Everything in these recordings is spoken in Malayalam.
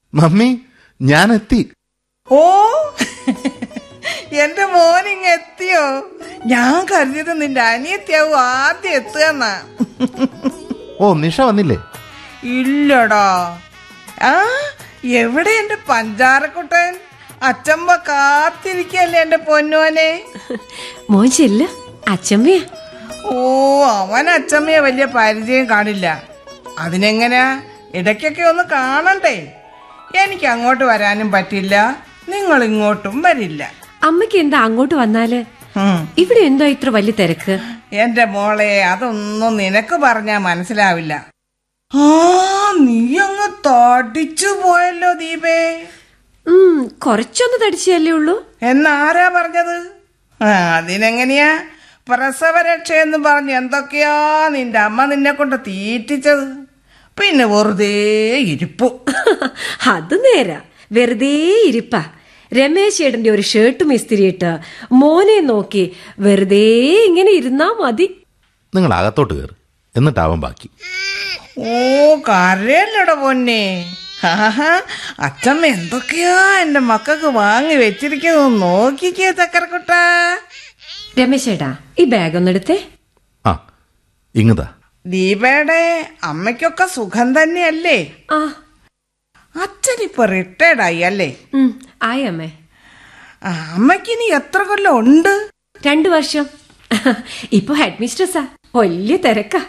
മമ്മി ഞാൻ എത്തി ഓ എന്റെ മോനിങ് എത്തിയോ ഞാൻ കരുതിയത് നിന്റെ അനിയത്തിയാവും ആദ്യം എത്തുകയെന്നാ ഓ നിഷ വന്നില്ലേ ഇല്ലടാ ആ എവിടെ എന്റെ പഞ്ചാരക്കുട്ടൻ അച്ചമ്മ കാത്തിരിക്കല്ലേ എന്റെ പൊന്നോനെ മോൻ ചെല്ല അച്ചമ്മയാ ഓ അവൻ അച്ചമ്മയെ വലിയ പരിചയം കാണില്ല അതിനെങ്ങനെയാ ഇടയ്ക്കൊക്കെ ഒന്ന് കാണണ്ടേ എനിക്ക് അങ്ങോട്ട് വരാനും പറ്റില്ല നിങ്ങൾ ഇങ്ങോട്ടും വരില്ല അമ്മയ്ക്ക് എന്താ അങ്ങോട്ട് വന്നാല് ഉം. ഇവിടെ എന്താ ഇത്ര വലിയ തിരക്ക് എന്റെ മോളെ അതൊന്നും നിനക്ക് പറഞ്ഞാ മനസ്സിലാവില്ല ആ നീ അങ്ങ് തടിച്ചു പോയല്ലോ ദീപേ ഉം കുറച്ചൊന്ന് തടിച്ചല്ലേ ഉള്ളൂ എന്നാരാ പറഞ്ഞത് ആ അതിനെങ്ങനെയാ പ്രസവരക്ഷയെന്ന് പറഞ്ഞ് എന്തൊക്കെയാ നിന്റെ അമ്മ നിന്നെ കൊണ്ട് തീറ്റിച്ചത് പിന്നെ വെറുതെ ഇരിപ്പു അത് നേരാ വെറുതെ ഇരിപ്പാ രമേശ് ഏട്ടന്റെ ഒരു ഷർട്ടും ഇസ്തിരിയിട്ട് മോനെ നോക്കി വെറുതെ ഇങ്ങനെ ഇരുന്നാ മതി നിങ്ങൾ അകത്തോട്ട് കയറി എന്നിട്ടാവാൻ ബാക്കി ഓ കരയല്ലട പൊന്നെ ആഹാ അച്ഛമ്മ എന്തൊക്കെയാ എന്റെ മക്കൾക്ക് വാങ്ങി വെച്ചിരിക്കുന്നത് നോക്കിക്കേ ചക്കരക്കുട്ട രമേശ് ഏട്ടാ ഈ ബാഗ് ഒന്നെടുത്തേ ആ ഇങ്ങതാ ദീപയുടെ അമ്മയ്ക്കൊക്കെ സുഖം തന്നെയല്ലേ ആ അച്ഛനിപ്പോ റിട്ടയർഡ് ആയി അല്ലേ ഉം ആയി അമ്മേ ആ, അമ്മയ്ക്കിനി എത്ര കൊല്ലം ഉണ്ട് രണ്ടു വർഷം ഇപ്പൊ ഹെഡ് മിസ്ട്രസ്സാ വലിയ തിരക്കാ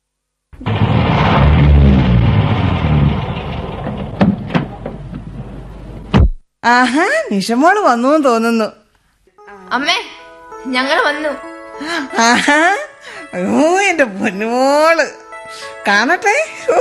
ആഹാ നിഷമോള് വന്നു എന്ന് തോന്നുന്നു അമ്മേ ഞങ്ങൾ വന്നു ആഹാ അയ്യോ എന്റെ പൊന്നുമോള് കാണട്ടെ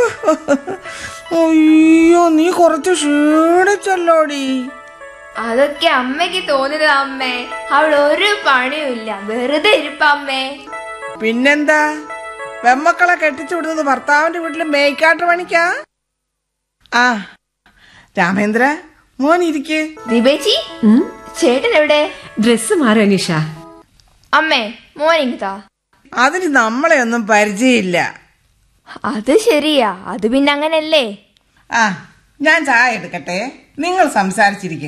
അയ്യോ നീ കുറച്ച് ക്ഷീണിച്ചല്ലോടി അതൊക്കെ അമ്മയ്ക്ക് തോന്നിയത് അമ്മേ അവിടെ ഒരു പണിയുമില്ല വെറുതെ ഇരിപ്പ അമ്മേ പിന്നെന്താ വെമ്മക്കളെ കെട്ടിച്ചു വിടുന്നത് ഭർത്താവിന്റെ വീട്ടിൽ മേയ്ക്കാട്ട് പണിക്കാ ആ രാമേന്ദ്ര മോൻ ഇരിക്ക് ദീപേച്ചി ഉം ചേട്ടൻ എവിടെ ഡ്രസ് മാറോ നിഷ അമ്മേ മോനിങ്ങതാ അതിന് നമ്മളെ ഒന്നും പരിചയമില്ല അത് ശരിയാ അത് പിന്നെ അങ്ങനല്ലേ ആ ഞാൻ ചായ എടുക്കട്ടെ നിങ്ങൾ സംസാരിച്ചിരിക്കെ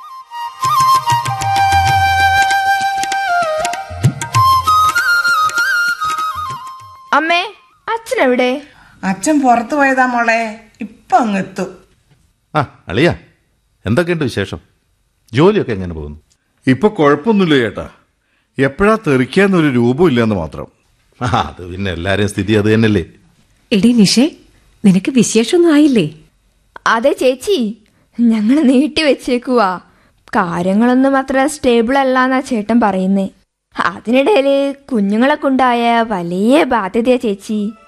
അമ്മേ അച്ഛൻ എവിടെ അച്ഛൻ പുറത്തു പോയതാ മോളെ ഇപ്പൊ അങ്ങ് എത്തും ആ അളിയ എന്തൊക്കെയുണ്ട് വിശേഷം ജോലിയൊക്കെ എങ്ങനെ പോകുന്നു ഇപ്പൊ കുഴപ്പമൊന്നുമില്ല ചേട്ടാ എപ്പോഴാ തെറിക്കാന്നൊരു രൂപമില്ലെന്ന് മാത്രം ആ അത് പിന്നെ എല്ലാരെയും സ്ഥിതി അത് തന്നെയല്ലേ എടി നിഷേ നിനക്ക് വിശേഷമൊന്നും ആയില്ലേ അതെ ചേച്ചി ഞങ്ങൾ നീട്ടി വെച്ചേക്കുവാ കാര്യങ്ങളൊന്നും അത്ര സ്റ്റേബിൾ അല്ലാന്നാ ചേട്ടൻ പറയുന്നേ അതിനിടയില് കുഞ്ഞുങ്ങളെ കൊണ്ടായ വലിയ ബാധ്യതയാ ചേച്ചി